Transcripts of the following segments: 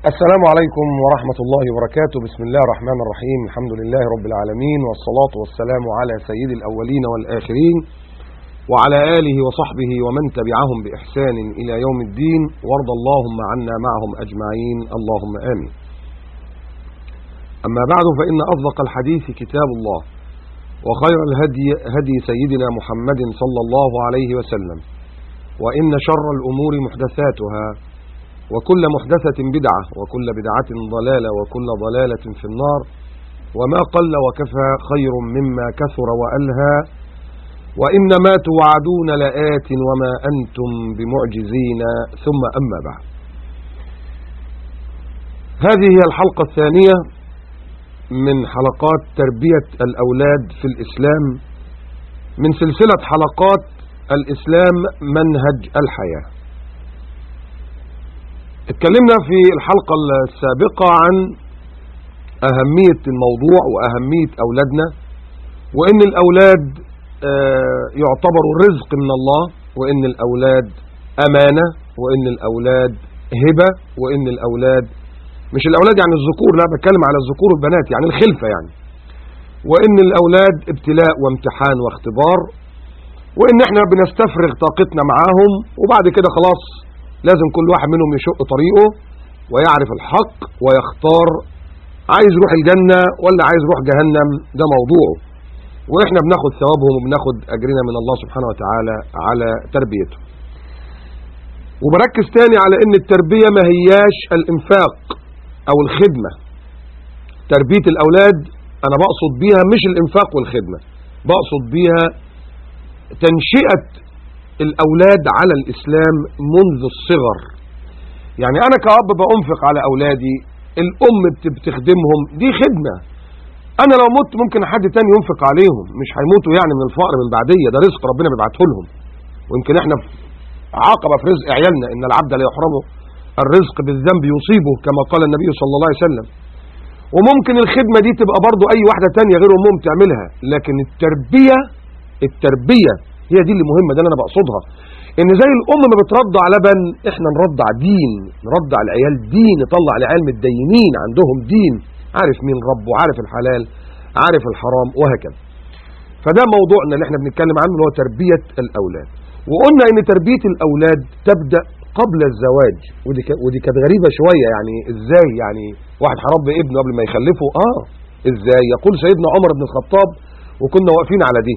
السلام عليكم ورحمة الله وبركاته بسم الله الرحمن الرحيم الحمد لله رب العالمين والصلاة والسلام على سيد الأولين والآخرين وعلى آله وصحبه ومن تبعهم بإحسان إلى يوم الدين وارض اللهم عنا معهم أجمعين اللهم آمين أما بعد فإن أصدق الحديث كتاب الله وخير الهدي هدي سيدنا محمد صلى الله عليه وسلم وإن شر الأمور محدثاتها وكل محدثة بدعة وكل بدعة ضلالة وكل ضلالة في النار وما قل وكفى خير مما كثر وألهى وإنما توعدون لآت وما أنتم بمعجزين ثم أما بعد هذه هي الحلقة الثانية من حلقات تربية الأولاد في الإسلام من سلسلة حلقات الإسلام منهج الحياة اتكلمنا في الحلقة السابقة عن أهمية الموضوع وأهمية أولادنا وإن الأولاد يعتبروا رزق من الله وإن الأولاد أمانة وإن الأولاد هبة وإن الأولاد مش الأولاد يعني الذكور لا بتكلم على الذكور والبنات يعني الخلفة يعني وإن الأولاد ابتلاء وامتحان واختبار وإن احنا بنستفرغ طاقتنا معاهم وبعد كده خلاص لازم كل واحد منهم يشق طريقه ويعرف الحق ويختار عايز يروح الجنة ولا عايز يروح جهنم ده موضوعه واحنا بناخد ثوابهم وبناخد اجرنا من الله سبحانه وتعالى على تربيته وبركز تاني على ان التربية ما هياش الانفاق او الخدمة تربية الاولاد انا بقصد بيها مش الانفاق والخدمة بقصد بيها تنشئة الاولاد على الاسلام منذ الصغر يعني انا كأب بأنفق على اولادي الام بتخدمهم دي خدمة انا لو مت ممكن حد تاني ينفق عليهم مش هيموتوا يعني من الفقر من بعدية ده رزق ربنا بيبعته لهم ويمكن احنا في عاقبة في رزق عيالنا ان العبد لا يحرمه الرزق بالذنب يصيبه كما قال النبي صلى الله عليه وسلم وممكن الخدمة دي تبقى برضو اي واحدة تانية غير امهم تعملها لكن التربية التربية هي دي اللي مهمة ده اللي انا بقصدها ان زي الام ما بترضع لبن احنا نرضع دين نرضع العيال دين نطلع العيال متدينين عندهم دين عارف مين ربه عارف الحلال عارف الحرام وهكذا فده موضوعنا اللي احنا بنتكلم عنه اللي هو تربية الاولاد وقلنا ان تربية الاولاد تبدأ قبل الزواج ودي ودي كانت غريبة شوية يعني ازاي يعني واحد هربي ابنه قبل ما يخلفه اه ازاي يقول سيدنا عمر بن الخطاب وكنا واقفين على دي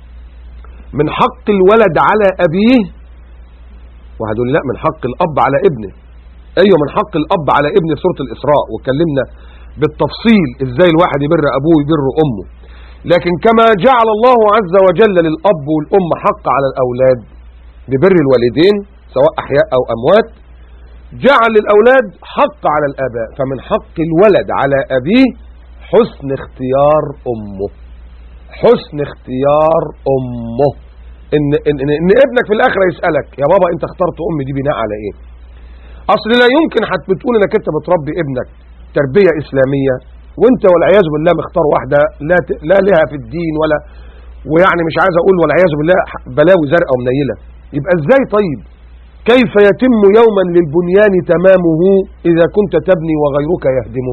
من حق الولد على ابيه واحد يقول لا من حق الاب على ابنه ايوه من حق الاب على ابنه في سوره الاسراء واتكلمنا بالتفصيل ازاي الواحد يبر ابوه ويبر امه لكن كما جعل الله عز وجل للاب والام حق على الاولاد ببر الوالدين سواء احياء او اموات جعل للاولاد حق على الاباء فمن حق الولد على ابيه حسن اختيار امه حسن اختيار امه ان, إن, إن, إن ابنك في الاخره يسالك يا بابا انت اخترت امي دي بناء على ايه اصل لا يمكن حتى بتقول انك انت بتربي ابنك تربيه اسلاميه وانت والعياذ بالله مختار واحده لا ت... لا لها في الدين ولا ويعني مش عايز اقول والعياذ بالله بلاوي زرقاء ومنيله يبقى ازاي طيب كيف يتم يوما للبنيان تمامه اذا كنت تبني وغيرك يهدمه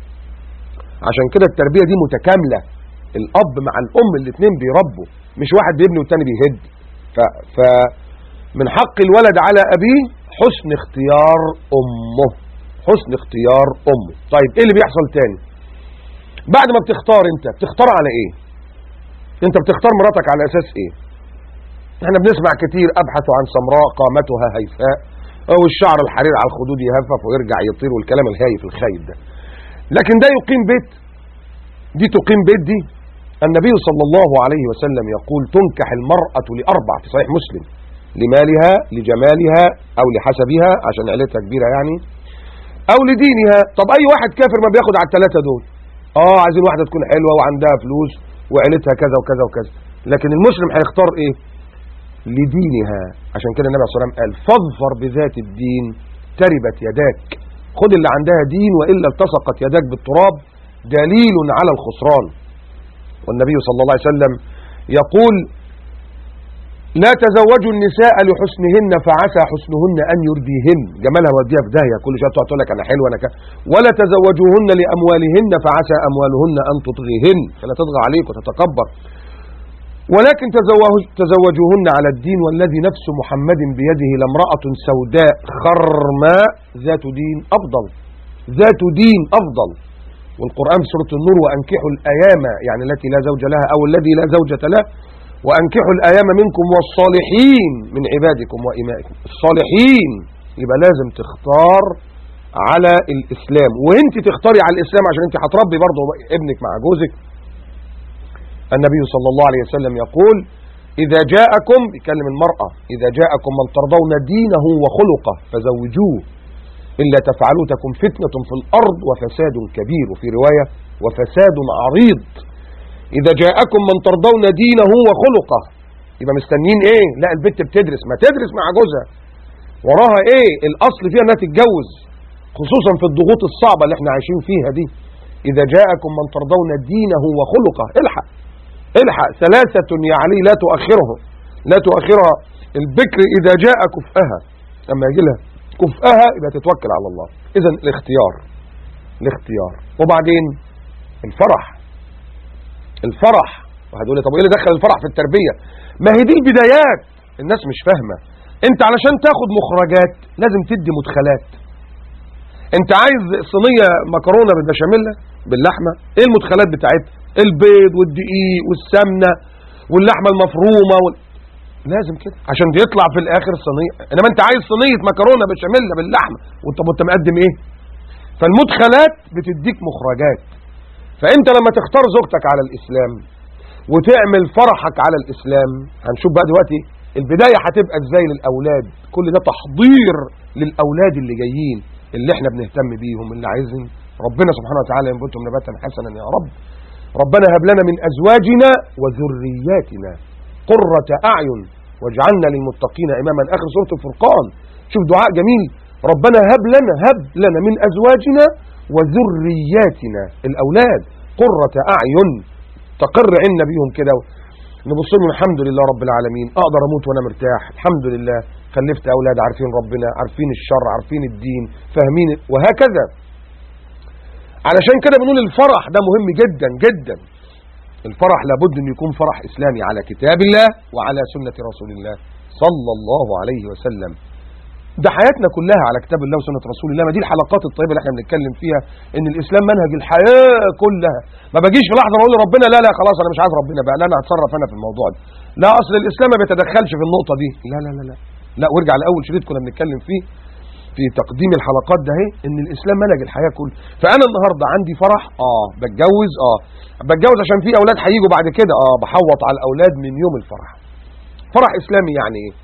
عشان كده التربيه دي متكامله الاب مع الام الاثنين بيربوا مش واحد بيبني والتاني بيهد ف... ف من حق الولد على ابيه حسن اختيار امه حسن اختيار امه طيب ايه اللي بيحصل تاني بعد ما بتختار انت بتختار على ايه انت بتختار مراتك على اساس ايه احنا بنسمع كتير ابحث عن سمراء قامتها هيفاء او الشعر الحرير على الخدود يهفف ويرجع يطير والكلام الهايف الخايب ده لكن ده يقيم بيت دي تقيم بيت دي النبي صلى الله عليه وسلم يقول تنكح المرأة لأربع في صحيح مسلم لمالها لجمالها أو لحسبها عشان عيلتها كبيرة يعني أو لدينها طب أي واحد كافر ما بياخد على الثلاثة دول آه عايزين واحدة تكون حلوة وعندها فلوس وعيلتها كذا وكذا وكذا لكن المسلم هيختار إيه لدينها عشان كده النبي صلى الله عليه وسلم قال فاظفر بذات الدين تربت يداك خد اللي عندها دين وإلا التصقت يداك بالتراب دليل على الخسران والنبي صلى الله عليه وسلم يقول لا تزوجوا النساء لحسنهن فعسى حسنهن ان يرديهن جمالها وديها في داهيه كل شويه تقعد تقول لك انا حلوه انا كده ولا تزوجوهن لاموالهن فعسى اموالهن ان تطغيهن فلا تطغى عليك وتتكبر ولكن تزوج تزوجوهن على الدين والذي نفس محمد بيده لامرأة سوداء خرماء ذات دين أفضل ذات دين أفضل والقرآن في سورة النور وأنكحوا الأيام يعني التي لا زوج لها أو الذي لا زوجة له وأنكحوا الأيام منكم والصالحين من عبادكم وإمائكم الصالحين يبقى لازم تختار على الإسلام وانت تختاري على الإسلام عشان انت هتربي برضه ابنك مع جوزك النبي صلى الله عليه وسلم يقول إذا جاءكم يكلم المرأة إذا جاءكم من ترضون دينه وخلقه فزوجوه إلا تفعلوا تكن فتنة في الأرض وفساد كبير وفي رواية وفساد عريض إذا جاءكم من ترضون دينه وخلقه يبقى مستنيين إيه لا البت بتدرس ما تدرس مع جوزها وراها إيه الأصل فيها أنها تتجوز خصوصا في الضغوط الصعبة اللي احنا عايشين فيها دي إذا جاءكم من ترضون دينه وخلقه الحق الحق ثلاثة يا علي لا تؤخره لا تؤخرها البكر إذا جاء كفءها أما يجي لها كفءها يبقى تتوكل على الله إذا الاختيار الاختيار وبعدين الفرح الفرح واحد يقول لي طب ايه اللي دخل الفرح في التربية ما هي دي البدايات الناس مش فاهمة انت علشان تاخد مخرجات لازم تدي مدخلات انت عايز صينية مكرونة بالبشاميل باللحمة ايه المدخلات بتاعتها البيض والدقيق والسمنة واللحمة المفرومة وال... لازم كده عشان يطلع في الاخر صينية انما انت عايز صينية مكرونة بشاميل باللحمة وانت انت مقدم ايه فالمدخلات بتديك مخرجات فانت لما تختار زوجتك على الاسلام وتعمل فرحك على الاسلام هنشوف بقى دلوقتي البداية هتبقى ازاي للاولاد كل ده تحضير للاولاد اللي جايين اللي احنا بنهتم بيهم اللي عايزين ربنا سبحانه وتعالى ينبتهم نباتا حسنا يا رب ربنا هب لنا من ازواجنا وذرياتنا قرة اعين واجعلنا للمتقين اماما اخر سورة الفرقان شوف دعاء جميل ربنا هب لنا هب لنا من ازواجنا وذرياتنا الاولاد قرة اعين تقر عنا بيهم كده نبص لهم الحمد لله رب العالمين اقدر اموت وانا مرتاح الحمد لله خلفت اولاد عارفين ربنا عارفين الشر عارفين الدين فاهمين وهكذا علشان كده بنقول الفرح ده مهم جدا جدا الفرح لابد ان يكون فرح اسلامي على كتاب الله وعلى سنة رسول الله صلى الله عليه وسلم ده حياتنا كلها على كتاب الله وسنة رسول الله ما دي الحلقات الطيبة اللي احنا بنتكلم فيها ان الاسلام منهج الحياة كلها ما باجيش في لحظة اقول لربنا لا لا خلاص انا مش عايز ربنا بقى لا انا هتصرف انا في الموضوع ده لا اصل الاسلام ما بيتدخلش في النقطة دي لا لا لا لا لا وارجع لاول شريط كنا بنتكلم فيه في تقديم الحلقات ده اهي ان الاسلام منهج الحياه كله فانا النهارده عندي فرح اه بتجوز اه بتجوز عشان في اولاد هيجوا بعد كده اه بحوط على الاولاد من يوم الفرح فرح اسلامي يعني ايه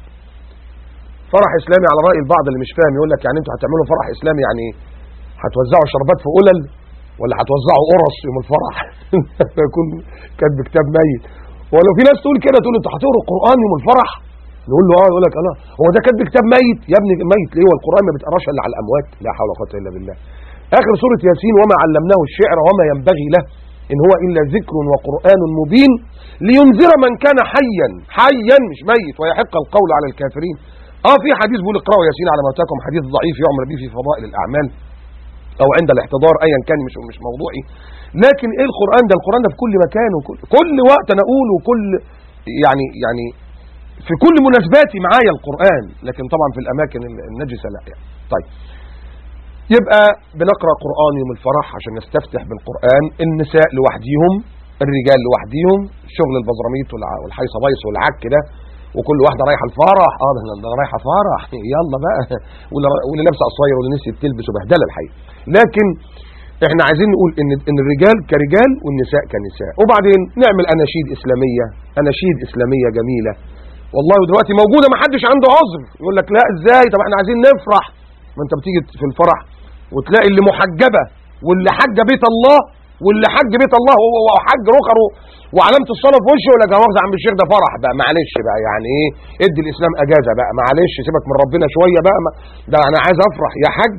فرح اسلامي على راي البعض اللي مش فاهم يقول لك يعني انتوا هتعملوا فرح اسلامي يعني ايه هتوزعوا شربات في قلل ولا هتوزعوا قرص يوم الفرح يكون كاتب كتاب ميت ولو في ناس تقول كده تقول انتوا هتقروا القران يوم الفرح نقول له اه يقول لك الله هو ده كاتب كتاب ميت يا ابني ميت ليه والقران ما بيتقراش الا على الاموات لا حول ولا قوه الا بالله اخر سوره ياسين وما علمناه الشعر وما ينبغي له ان هو الا ذكر وقران مبين لينذر من كان حيا حيا مش ميت ويحق القول على الكافرين اه في حديث بيقول اقرأوا ياسين على موتاكم حديث ضعيف يعمل به في فضائل الاعمال او عند الاحتضار ايا كان مش مش موضوعي لكن ايه القران ده القران ده في كل مكان وكل كل وقت انا اقول وكل يعني يعني في كل مناسباتي معايا القرآن لكن طبعا في الأماكن النجسة لا يعني. طيب يبقى بنقرأ قرآن يوم الفرح عشان نستفتح بالقرآن النساء لوحديهم الرجال لوحديهم شغل البزراميط والحيصة بيص والعك ده وكل واحدة رايحة الفرح اه ده انا رايحة فرح يلا بقى واللي لابسه قصير واللي نسيت تلبس وبهدله الحقيقة لكن احنا عايزين نقول ان ان الرجال كرجال والنساء كنساء وبعدين نعمل اناشيد اسلاميه اناشيد اسلاميه جميله والله دلوقتي موجودة ما حدش عنده عذر يقول لك لا ازاي طب احنا عايزين نفرح ما انت بتيجي في الفرح وتلاقي اللي محجبة واللي حج بيت الله واللي حج بيت الله وحج رخره وعلامة الصلاة في وشه يقول لك يا مؤاخذة عم الشيخ ده فرح بقى معلش بقى يعني ايه ادي الاسلام اجازة بقى معلش سيبك من ربنا شوية بقى ما ده انا عايز افرح يا حجة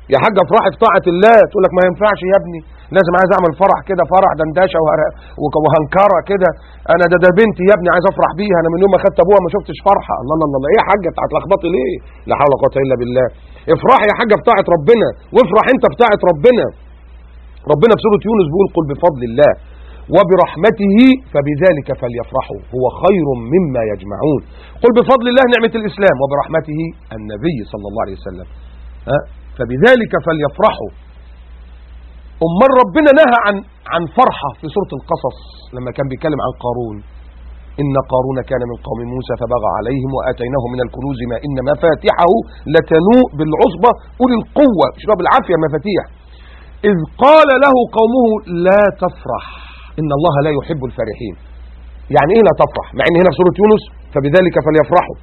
يا حاجه افرحي في طاعه الله تقول لك ما ينفعش يا ابني لازم عايز اعمل فرح كده فرح دندشه وهر- وك- وهنكره كده انا ده ده بنتي يا ابني عايز افرح بيها انا من يوم ما خدت ابوها ما شفتش فرحه الله الله الله ايه يا حاجه هتلخبطي ليه لا حول ولا قوه الا بالله افرحي يا حاجه بطاعه ربنا وافرح انت بطاعه ربنا ربنا في سوره يونس بيقول قل بفضل الله وبرحمته فبذلك فليفرحوا هو خير مما يجمعون قل بفضل الله نعمة الإسلام وبرحمته النبي صلى الله عليه وسلم ها؟ فبذلك فليفرحوا أمال ربنا نهى عن عن فرحة في سورة القصص لما كان بيتكلم عن قارون إن قارون كان من قوم موسى فبغى عليهم وآتيناه من الكنوز ما إن مفاتحه لتنوء بالعصبة أولي القوة مش بقى بالعافية مفاتيح إذ قال له قومه لا تفرح إن الله لا يحب الفرحين يعني إيه لا تفرح مع إن هنا في سورة يونس فبذلك فليفرحوا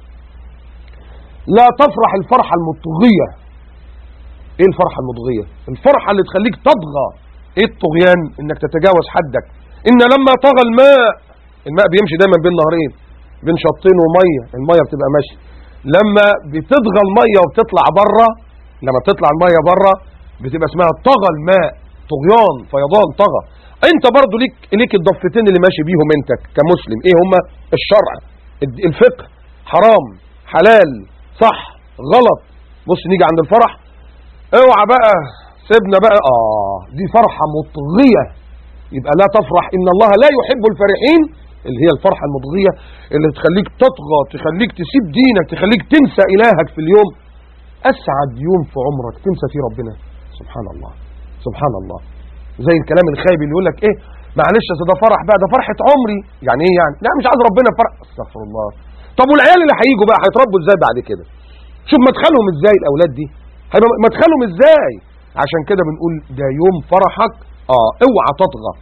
لا تفرح الفرحة المطغية إيه الفرحة المطغية الفرحة اللي تخليك تطغى إيه الطغيان إنك تتجاوز حدك إن لما طغى الماء الماء بيمشي دايما بين نهرين بين شطين ومية المية بتبقى ماشية لما بتطغى المية وبتطلع بره لما بتطلع المية بره بتبقى اسمها طغى الماء طغيان فيضان طغى انت برضو ليك ليك الضفتين اللي ماشي بيهم انت كمسلم ايه هما الشرع الد- الفقه حرام حلال صح غلط بص نيجي عند الفرح اوعى بقى سيبنا بقى اه دي فرحة مطغية يبقى لا تفرح ان الله لا يحب الفرحين اللي هي الفرحة المطغية اللي تخليك تطغى تخليك تسيب دينك تخليك تنسى الهك في اليوم اسعد يوم في عمرك تنسى فيه ربنا سبحان الله سبحان الله زي الكلام الخايب اللي يقول لك ايه معلش أصل ده فرح بقى ده فرحة عمري يعني ايه يعني لا مش عايز ربنا فرح استغفر الله طب والعيال اللي هيجوا بقى هيتربوا ازاي بعد كده شوف مدخلهم ازاي الاولاد دي هيبقى مدخلهم ازاي عشان كده بنقول ده يوم فرحك اه اوعى تطغى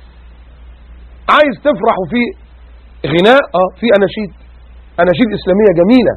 عايز تفرح وفي غناء اه في اناشيد اناشيد اسلاميه جميله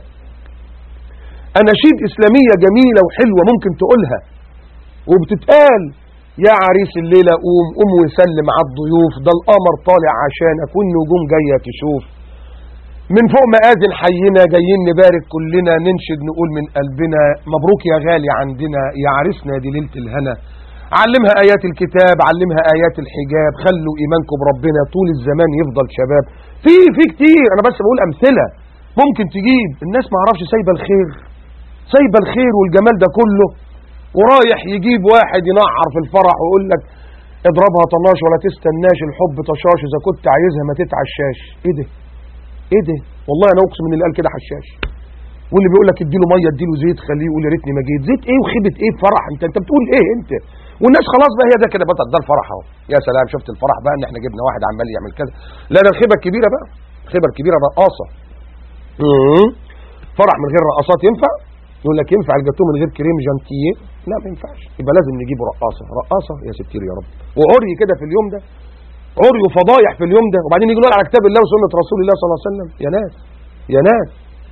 اناشيد اسلاميه جميله وحلوه ممكن تقولها وبتتقال يا عريس الليلة قوم قوم وسلم على الضيوف ده القمر طالع عشانك والنجوم جاية تشوف من فوق مآذن حينا جايين نبارك كلنا ننشد نقول من قلبنا مبروك يا غالي عندنا يا عريسنا دي ليلة الهنا علمها آيات الكتاب علمها آيات الحجاب خلوا إيمانكم بربنا طول الزمان يفضل شباب في في كتير أنا بس بقول أمثلة ممكن تجيب الناس ما عرفش سايبة الخير سايبة الخير والجمال ده كله ورايح يجيب واحد ينعر في الفرح ويقول لك اضربها طناش ولا تستناش الحب طشاش اذا كنت عايزها ما تتعشاش ايه ده ايه ده والله انا اقسم ان اللي قال كده حشاش واللي بيقول لك اديله ميه اديله زيت خليه يقول يا ريتني ما جيت زيت ايه وخيبه ايه فرح انت انت بتقول ايه انت والناس خلاص بقى هي ده كده بطل ده الفرح اهو يا سلام شفت الفرح بقى ان احنا جبنا واحد عمال يعمل كذا لا ده الخيبه الكبيره بقى الخيبه الكبيره رقاصه مم. فرح من غير رقاصات ينفع يقول لك ينفع الجاتوه من غير كريم جانتيه لا ما ينفعش يبقى لازم نجيبه رقاصه رقاصه يا ستير يا رب وعري كده في اليوم ده عري وفضايح في اليوم ده وبعدين يجي نقول على كتاب الله وسنه رسول الله صلى الله عليه وسلم يا ناس يا ناس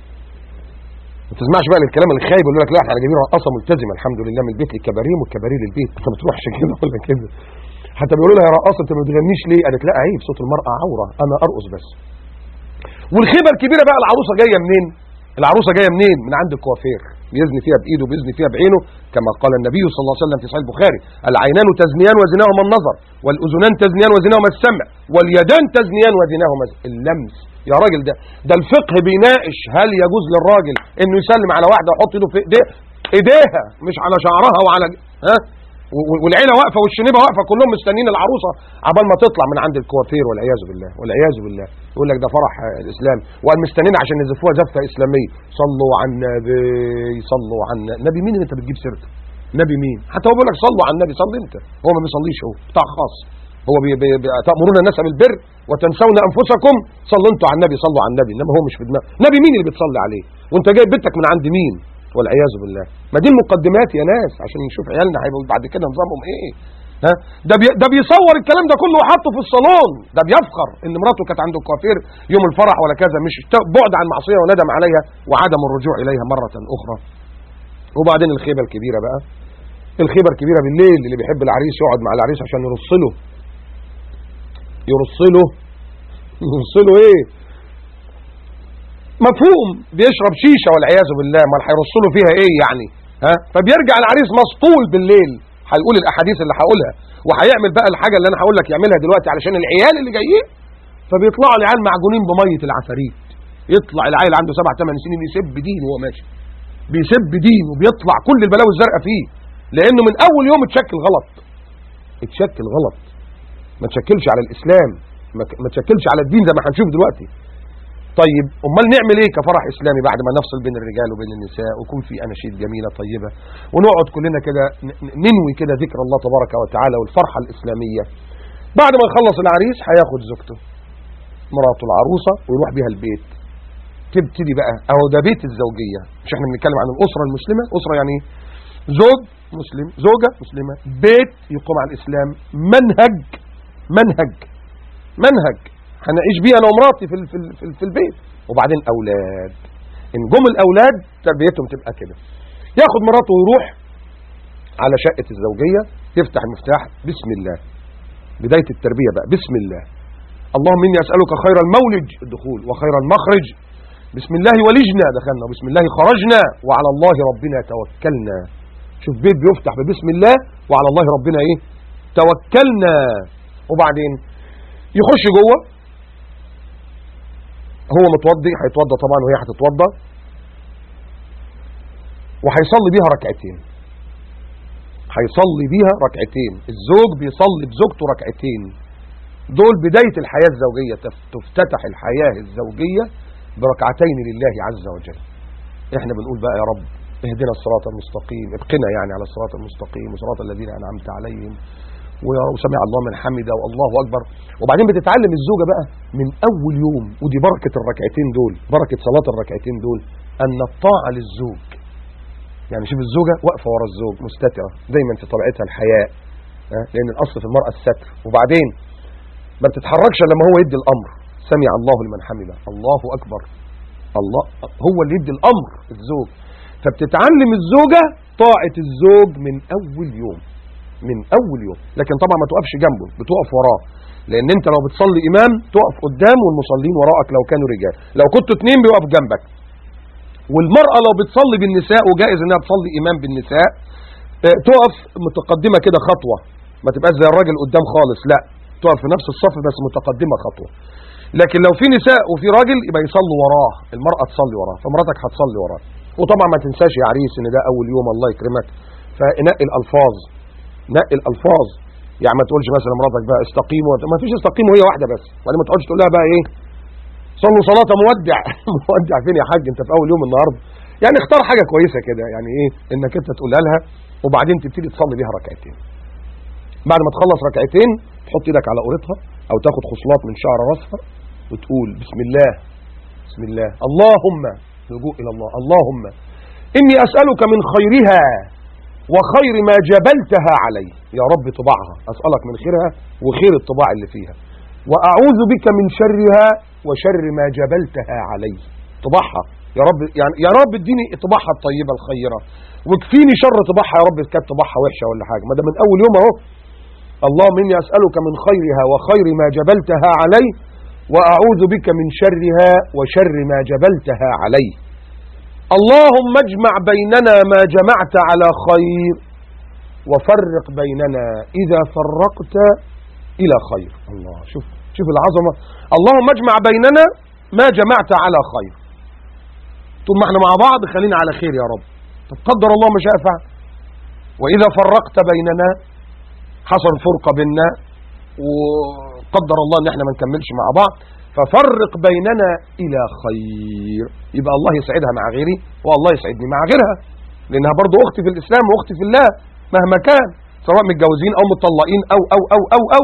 ما تسمعش بقى الكلام الخايب يقول لك لا احنا جايبين رقاصه ملتزمه الحمد لله من البيت للكباريه والكباريه للبيت انت ما بتروحش كده ولا كده حتى بيقولوا لها يا رقاصه انت ما بتغنيش ليه قالت لا عيب صوت المراه عوره انا ارقص بس والخيبه الكبيره بقى العروسه جايه منين العروسه جايه منين من عند الكوافير بيزني فيها بايده بيزني فيها بعينه كما قال النبي صلى الله عليه وسلم في صحيح البخاري العينان تزنيان وزناهما النظر والاذنان تزنيان وزناهما السمع واليدان تزنيان وزناهما اللمس يا راجل ده ده الفقه بيناقش هل يجوز للراجل انه يسلم على واحده ويحط ايده في ايديه ايديها مش على شعرها وعلى ها والعيله واقفه والشنيبه واقفه كلهم مستنيين العروسه عبال ما تطلع من عند الكوافير والعياذ بالله والعياذ بالله يقول لك ده فرح الاسلام وقال مستنيين عشان يزفوها زفه اسلاميه صلوا على النبي صلوا على النبي نبي مين اللي انت بتجيب سيرته نبي مين حتى هو بيقول لك صلوا على النبي صلي انت هو ما بيصليش هو بتاع خاص هو بي بي بي تامرون الناس بالبر وتنسون انفسكم صلوا انتوا على النبي صلوا على النبي انما هو مش في دماغه نبي مين اللي بتصلي عليه وانت جايب بنتك من عند مين والعياذ بالله ما دي المقدمات يا ناس عشان نشوف عيالنا هيبقوا بعد كده نظامهم ايه ها ده بي ده بيصور الكلام ده كله وحطه في الصالون ده بيفخر ان مراته كانت عنده الكوافير يوم الفرح ولا كذا مش بعد عن معصيه وندم عليها وعدم الرجوع اليها مره اخرى وبعدين الخيبه الكبيره بقى الخيبه الكبيره بالليل اللي بيحب العريس يقعد مع العريس عشان يرص له يرص له يرص له ايه مفهوم بيشرب شيشه والعياذ بالله امال هيرص له فيها ايه يعني ها فبيرجع العريس مسطول بالليل هيقول الاحاديث اللي هقولها وهيعمل بقى الحاجه اللي انا هقول لك يعملها دلوقتي علشان العيال اللي جايين فبيطلعوا العيال معجونين بميه العفاريت يطلع العيل عنده سبع ثمان سنين يسب دين وهو ماشي بيسب دين وبيطلع كل البلاوي الزرقاء فيه لانه من اول يوم اتشكل غلط اتشكل غلط ما تشكلش على الاسلام ما ك- ما تشكلش على الدين زي ما هنشوف دلوقتي طيب امال نعمل ايه كفرح اسلامي بعد ما نفصل بين الرجال وبين النساء ويكون في اناشيد جميله طيبه ونقعد كلنا كده ن- ن- ننوي كده ذكر الله تبارك وتعالى والفرحه الاسلاميه بعد ما يخلص العريس هياخد زوجته مراته العروسه ويروح بيها البيت تبتدي بقى اهو ده بيت الزوجيه مش احنا بنتكلم عن الاسره المسلمه اسره يعني ايه زوج مسلم زوجه مسلمه بيت يقوم على الاسلام منهج منهج منهج هنعيش بيه انا ومراتي في ال- في ال- في, ال- في البيت وبعدين اولاد ان جم الاولاد تربيتهم تبقى كده ياخد مراته ويروح على شقه الزوجيه يفتح المفتاح بسم الله بدايه التربيه بقى بسم الله اللهم اني اسالك خير المولج الدخول وخير المخرج بسم الله ولجنا دخلنا وبسم الله خرجنا وعلى الله ربنا توكلنا شوف بيت بيفتح ببسم الله وعلى الله ربنا ايه توكلنا وبعدين يخش جوه هو متوضي هيتوضى طبعا وهي هتتوضى وهيصلي بيها ركعتين هيصلي بيها ركعتين الزوج بيصلي بزوجته ركعتين دول بداية الحياة الزوجية تف- تفتتح الحياة الزوجية بركعتين لله عز وجل احنا بنقول بقى يا رب اهدنا الصراط المستقيم ابقنا يعني على الصراط المستقيم وصراط الذين انعمت عليهم ويا رب سمع الله من حمده والله اكبر وبعدين بتتعلم الزوجه بقى من اول يوم ودي بركه الركعتين دول بركه صلاه الركعتين دول ان الطاعه للزوج يعني شوف الزوجه واقفه ورا الزوج مستتره دايما في طبيعتها الحياء ها؟ لان الاصل في المراه الستر وبعدين ما بتتحركش إلا لما هو يدي الامر سمع الله لمن حمده الله اكبر الله هو اللي يدي الامر الزوج فبتتعلم الزوجه طاعه الزوج من اول يوم من اول يوم لكن طبعا ما تقفش جنبه بتقف وراه لان انت لو بتصلي امام تقف قدام والمصلين وراءك لو كانوا رجال لو كنتوا اتنين بيقف جنبك والمرأة لو بتصلي بالنساء وجائز انها تصلي امام بالنساء آه، تقف متقدمة كده خطوة ما تبقاش زي الراجل قدام خالص لا تقف في نفس الصف بس متقدمة خطوة لكن لو في نساء وفي راجل يبقى يصلوا وراه المرأة تصلي وراه فمراتك هتصلي وراه وطبعا ما تنساش يا عريس ان ده اول يوم الله يكرمك فنقي الالفاظ نقي الالفاظ يعني ما تقولش مثلا مراتك بقى استقيموا ما فيش استقيموا هي واحده بس وبعدين ما تقعدش تقول لها بقى ايه صلوا صلاه مودع مودع فين يا حاج انت في اول يوم النهارده يعني اختار حاجه كويسه كده يعني ايه انك انت تقولها لها وبعدين تبتدي تصلي بيها ركعتين بعد ما تخلص ركعتين تحط ايدك على قورتها او تاخد خصلات من شعر راسها وتقول بسم الله بسم الله اللهم لجوء الى الله اللهم اني اسالك من خيرها وخير ما جبلتها عليه يا رب طباعها اسالك من خيرها وخير الطباع اللي فيها واعوذ بك من شرها وشر ما جبلتها عليه طباعها يا رب يعني يا رب اديني طباعها الطيبه الخيره واكفيني شر طباعها يا رب إذا كانت طباعها وحشه ولا حاجه ما ده من اول يوم اهو اللهم اني اسالك من خيرها وخير ما جبلتها عليه واعوذ بك من شرها وشر ما جبلتها عليه اللهم اجمع بيننا ما جمعت على خير وفرق بيننا اذا فرقت الى خير الله شوف شوف العظمه اللهم اجمع بيننا ما جمعت على خير طول ما احنا مع بعض خلينا على خير يا رب طب قدر الله ما شاء فعل واذا فرقت بيننا حصل فرقه بيننا وقدر الله ان احنا ما نكملش مع بعض ففرق بيننا الى خير يبقى الله يسعدها مع غيري والله يسعدني مع غيرها لانها برضو اختي في الاسلام واختي في الله مهما كان سواء متجوزين او مطلقين او او او او او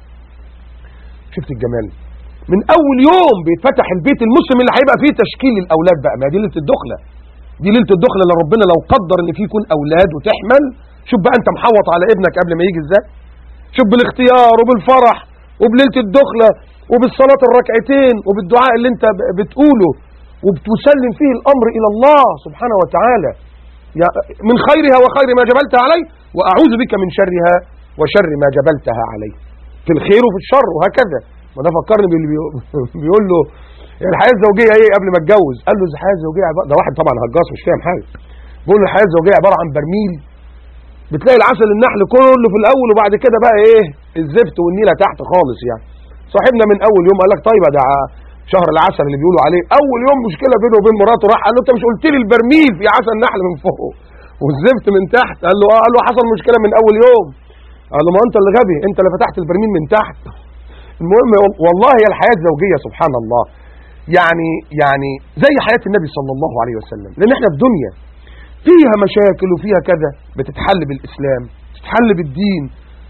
شفت الجمال من اول يوم بيتفتح البيت المسلم اللي هيبقى فيه تشكيل الاولاد بقى ما دي ليله الدخله دي ليله الدخله اللي ربنا لو قدر ان فيه يكون اولاد وتحمل شوف بقى انت محوط على ابنك قبل ما يجي ازاي شوف بالاختيار وبالفرح وبليله الدخله وبالصلاه الركعتين وبالدعاء اللي انت ب- بتقوله وبتسلم فيه الامر الى الله سبحانه وتعالى يا- من خيرها وخير ما جبلتها عليه واعوذ بك من شرها وشر ما جبلتها عليه في الخير وفي الشر وهكذا وده فكرني باللي بيقول, بيقول له الحياه الزوجيه ايه قبل ما اتجوز قال له الحياه الزوجيه عبارة- ده واحد طبعا هجاص مش فاهم حاجه بيقول الحياه الزوجيه عباره عن برميل بتلاقي العسل النحل كله في الاول وبعد كده بقى ايه الزفت والنيله تحت خالص يعني صاحبنا من اول يوم قال لك طيب ده شهر العسل اللي بيقولوا عليه اول يوم مشكله بينه وبين مراته راح قال له انت مش قلت لي البرميل في عسل نحل من فوق والزفت من تحت قال له اه قال له حصل مشكله من اول يوم قال له ما انت اللي غبي انت اللي فتحت البرميل من تحت المهم والله هي الحياه الزوجيه سبحان الله يعني يعني زي حياه النبي صلى الله عليه وسلم لان احنا في دنيا فيها مشاكل وفيها كذا بتتحل بالاسلام بتتحل بالدين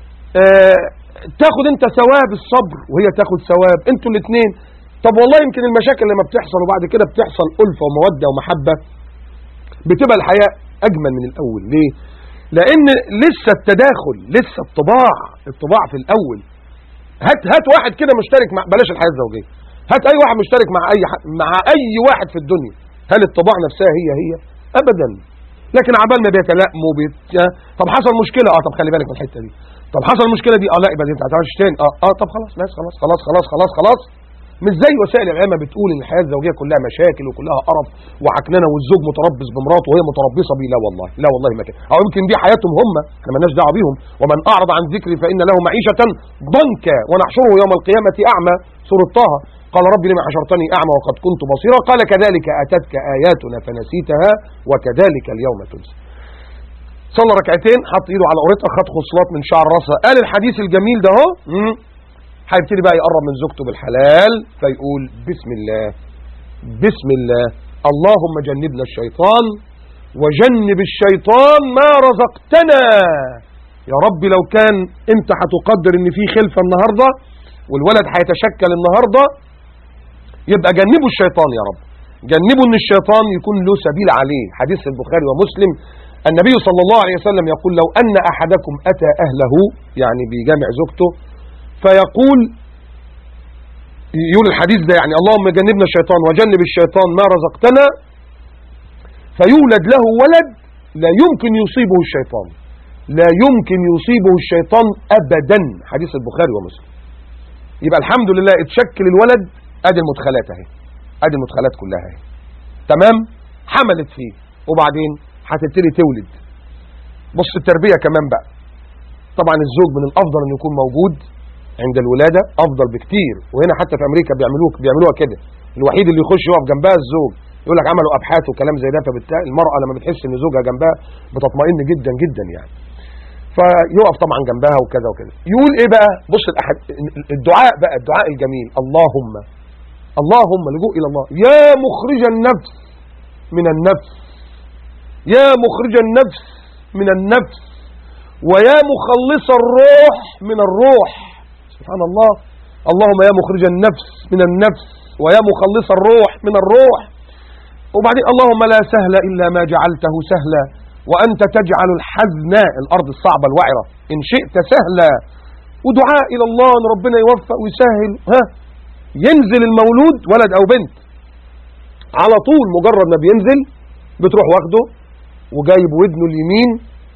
آه تاخد انت ثواب الصبر وهي تاخد ثواب انتوا الاثنين طب والله يمكن المشاكل لما بتحصل وبعد كده بتحصل ألفة ومودة ومحبة بتبقى الحياة أجمل من الأول ليه؟ لأن لسه التداخل لسه الطباع الطباع في الأول هات هات واحد كده مشترك مع بلاش الحياة الزوجية هات أي واحد مشترك مع أي ح- مع أي واحد في الدنيا هل الطباع نفسها هي هي؟ أبدا لكن عبال ما بيتلائموا بيت... آه، طب حصل مشكلة اه طب خلي بالك من الحتة دي طب حصل المشكلة دي اه لا يبقى دي انت هتعملش تاني اه اه طب خلاص بس خلاص خلاص خلاص خلاص خلاص مش زي وسائل الاعلام ما بتقول ان الحياه الزوجيه كلها مشاكل وكلها قرف وعكننه والزوج متربص بمراته وهي متربصه بيه لا والله لا والله ما كده او يمكن دي حياتهم هم احنا مالناش دعوه بيهم ومن اعرض عن ذكري فان له معيشه ضنكا ونحشره يوم القيامه اعمى سوره طه قال رب لما حشرتني اعمى وقد كنت بصيرا قال كذلك اتتك اياتنا فنسيتها وكذلك اليوم تنسى صلى ركعتين حط ايده على قريتها خد خصلات من شعر راسها قال الحديث الجميل ده اهو مم. هيبتدي بقى يقرب من زوجته بالحلال فيقول بسم الله بسم الله اللهم جنبنا الشيطان وجنب الشيطان ما رزقتنا يا رب لو كان انت هتقدر ان في خلفه النهارده والولد هيتشكل النهارده يبقى جنبوا الشيطان يا رب جنبوا ان الشيطان يكون له سبيل عليه حديث البخاري ومسلم النبي صلى الله عليه وسلم يقول لو ان احدكم اتى اهله يعني بيجامع زوجته فيقول يقول الحديث ده يعني اللهم جنبنا الشيطان وجنب الشيطان ما رزقتنا فيولد له ولد لا يمكن يصيبه الشيطان لا يمكن يصيبه الشيطان ابدا حديث البخاري ومسلم يبقى الحمد لله اتشكل الولد ادي المدخلات اهي ادي المدخلات كلها اهي تمام حملت فيه وبعدين هتبتدي تولد بص التربيه كمان بقى طبعا الزوج من الافضل انه يكون موجود عند الولاده افضل بكتير وهنا حتى في امريكا بيعملوه بيعملوها كده الوحيد اللي يخش يقف جنبها الزوج يقول لك عملوا ابحاث وكلام زي ده فبالتالي المراه لما بتحس ان زوجها جنبها بتطمئن جدا جدا يعني فيقف طبعا جنبها وكذا وكذا يقول ايه بقى بص الأحد الدعاء بقى الدعاء الجميل اللهم اللهم لجوء الى الله يا مخرج النفس من النفس يا مخرج النفس من النفس ويا مخلص الروح من الروح سبحان الله اللهم يا مخرج النفس من النفس ويا مخلص الروح من الروح وبعدين اللهم لا سهل إلا ما جعلته سهلا وأنت تجعل الحزن الأرض الصعبة الوعرة إن شئت سهلا ودعاء إلى الله أن ربنا يوفق ويسهل ها ينزل المولود ولد أو بنت على طول مجرد ما بينزل بتروح واخده وجايب ودنه اليمين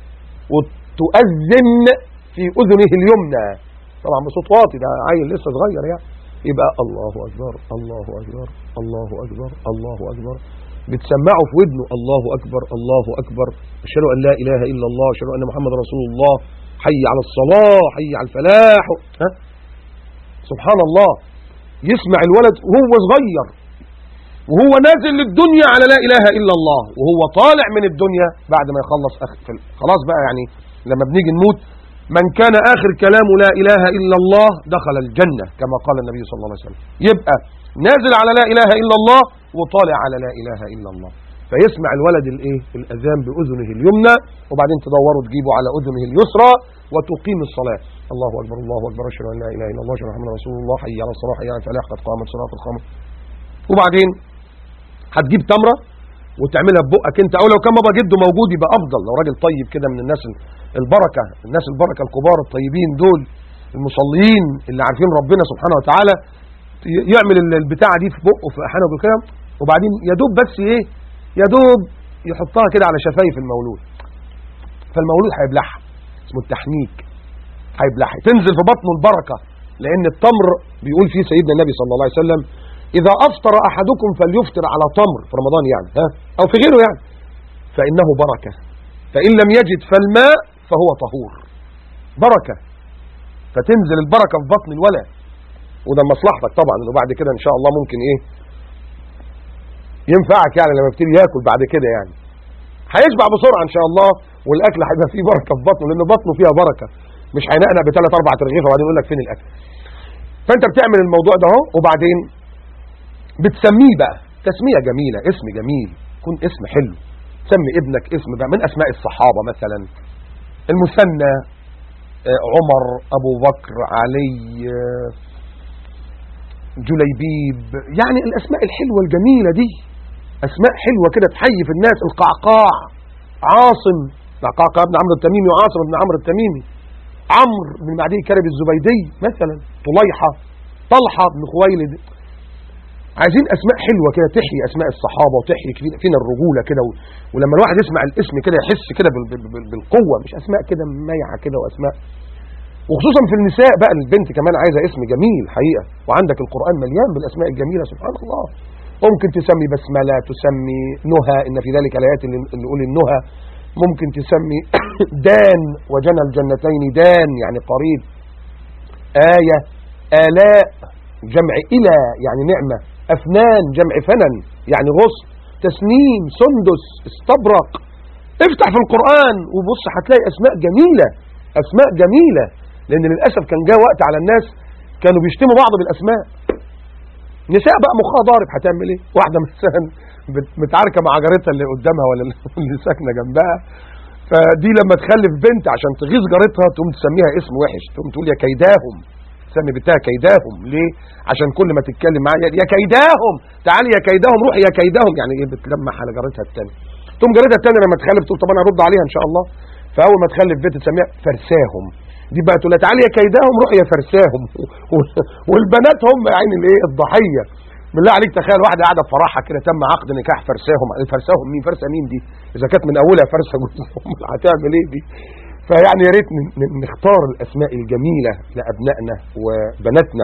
وتؤذن في أذنه اليمنى طبعا بصوت واطي ده عيل لسه صغير يعني يبقى الله أكبر الله أكبر الله أكبر الله أكبر بتسمعه في ودنه الله أكبر الله أكبر أشهد أن لا إله إلا الله أشهد أن محمد رسول الله حي على الصلاة حي على الفلاح ها؟ سبحان الله يسمع الولد وهو صغير وهو نازل للدنيا على لا إله إلا الله وهو طالع من الدنيا بعد ما يخلص أخ... خلاص بقى يعني لما بنيجي نموت من كان آخر كلامه لا إله إلا الله دخل الجنة كما قال النبي صلى الله عليه وسلم يبقى نازل على لا إله إلا الله وطالع على لا إله إلا الله فيسمع الولد الايه الاذان باذنه اليمنى وبعدين تدوروا تجيبوا على اذنه اليسرى وتقيم الصلاه الله اكبر الله اكبر اشهد ان لا اله الا الله اشهد ان محمدا رسول الله حي على الصلاه حي على الفلاح قد قامت صلاه الخمر وبعدين هتجيب تمره وتعملها ببقك انت او لو كان بابا جده موجود يبقى افضل لو راجل طيب كده من الناس البركه الناس البركه الكبار الطيبين دول المصلين اللي عارفين ربنا سبحانه وتعالى يعمل البتاعه دي في بقه في احيانا كده وبعدين يا دوب بس ايه يا دوب يحطها كده على شفايف المولود فالمولود هيبلعها اسمه التحنيك هيبلعها تنزل في بطنه البركه لان التمر بيقول فيه سيدنا النبي صلى الله عليه وسلم اذا افطر احدكم فليفطر على تمر في رمضان يعني ها او في غيره يعني فإنه بركة فإن لم يجد فالماء فهو طهور بركة فتنزل البركة في بطن الولد وده مصلحتك طبعا انه بعد كده ان شاء الله ممكن ايه ينفعك يعني لما يبتدي ياكل بعد كده يعني هيشبع بسرعه ان شاء الله والاكل هيبقى فيه بركه في بطنه لان بطنه فيها بركه مش هينقنق بثلاث اربع ترغيفه وبعدين يقول لك فين الاكل فانت بتعمل الموضوع ده اهو وبعدين بتسميه بقى تسميه جميله اسم جميل يكون اسم حلو تسمي ابنك اسم بقى من اسماء الصحابه مثلا المثنى آه، عمر ابو بكر علي آه، جليبيب يعني الاسماء الحلوه الجميله دي اسماء حلوه كده تحيي في الناس القعقاع عاصم القعقاع بن عمرو التميمي وعاصم بن عمرو التميمي عمرو بن معدي كرب الزبيدي مثلا طليحه طلحه بن خويلد عايزين اسماء حلوه كده تحيي اسماء الصحابه وتحيي كفي- فينا الرجوله كده و- ولما الواحد يسمع الاسم كده يحس كده بال- بال- بال- بالقوه مش اسماء كده مايعه كده واسماء وخصوصا في النساء بقى البنت كمان عايزه اسم جميل حقيقه وعندك القران مليان بالاسماء الجميله سبحان الله ممكن تسمي بسمله تسمي نهى ان في ذلك الايات اللي اللي نقول النهى ممكن تسمي دان وجنى الجنتين دان يعني قريب آية آلاء جمع إلى يعني نعمة أفنان جمع فنن يعني غصن تسنيم سندس استبرق افتح في القرآن وبص هتلاقي أسماء جميلة أسماء جميلة لأن للأسف كان جاء وقت على الناس كانوا بيشتموا بعض بالأسماء نساء بقى مخها ضارب هتعمل ايه واحدة مثلا بت- متعاركة مع جارتها اللي قدامها ولا اللي ساكنة جنبها فدي لما تخلف بنت عشان تغيظ جارتها تقوم تسميها اسم وحش تقوم تقول يا كيداهم تسمي بنتها كيداهم ليه عشان كل ما تتكلم معاها يا كيداهم تعالي يا كيداهم روحي يا كيداهم يعني ايه بتلمح على جارتها التانية تقوم جارتها التانية لما تخلف تقول طب انا ارد عليها ان شاء الله فاول ما تخلف بنت تسميها فرساهم دي بقى تقول لها تعالي يا كيداهم روحي يا فرساهم والبنات هم يا عيني الايه الضحيه بالله عليك تخيل واحده قاعده في فرحها كده تم عقد نكاح فرساهم فرساهم مين فرسه مين دي اذا كانت من اولها فرسه جوزهم هتعمل ايه دي فيعني يا ريت ن- ن- نختار الاسماء الجميله لابنائنا وبناتنا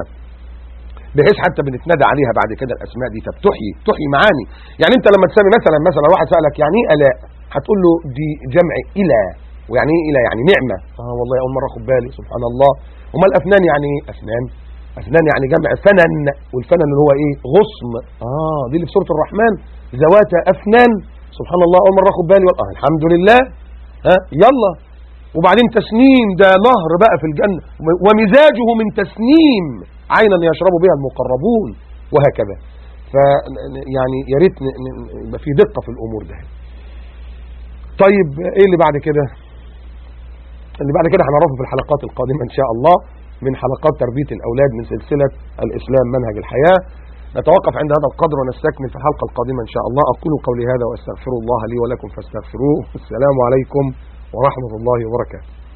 بحيث حتى بنتنادى عليها بعد كده الاسماء دي طب تحيي تحيي معاني يعني انت لما تسمي مثلا مثلا واحد سالك يعني ايه الاء هتقول له دي جمع الى ويعني ايه الى يعني نعمه اه والله اول مره اخد بالي سبحان الله امال الافنان يعني ايه افنان افنان يعني جمع فنن والفنن اللي هو ايه غصن اه دي اللي في سوره الرحمن ذوات افنان سبحان الله اول مره اخد بالي اه الحمد لله ها يلا وبعدين تسنيم ده نهر بقى في الجنة ومزاجه من تسنيم عينا يشرب بها المقربون وهكذا ف يعني يا ريت ن- ن- يبقى في دقة في الأمور ده طيب ايه اللي بعد كده اللي بعد كده هنعرفه في الحلقات القادمة ان شاء الله من حلقات تربية الأولاد من سلسلة الإسلام منهج الحياة نتوقف عند هذا القدر ونستكمل في الحلقة القادمة إن شاء الله أقول قولي هذا وأستغفر الله لي ولكم فاستغفروه السلام عليكم ورحمة الله وبركاته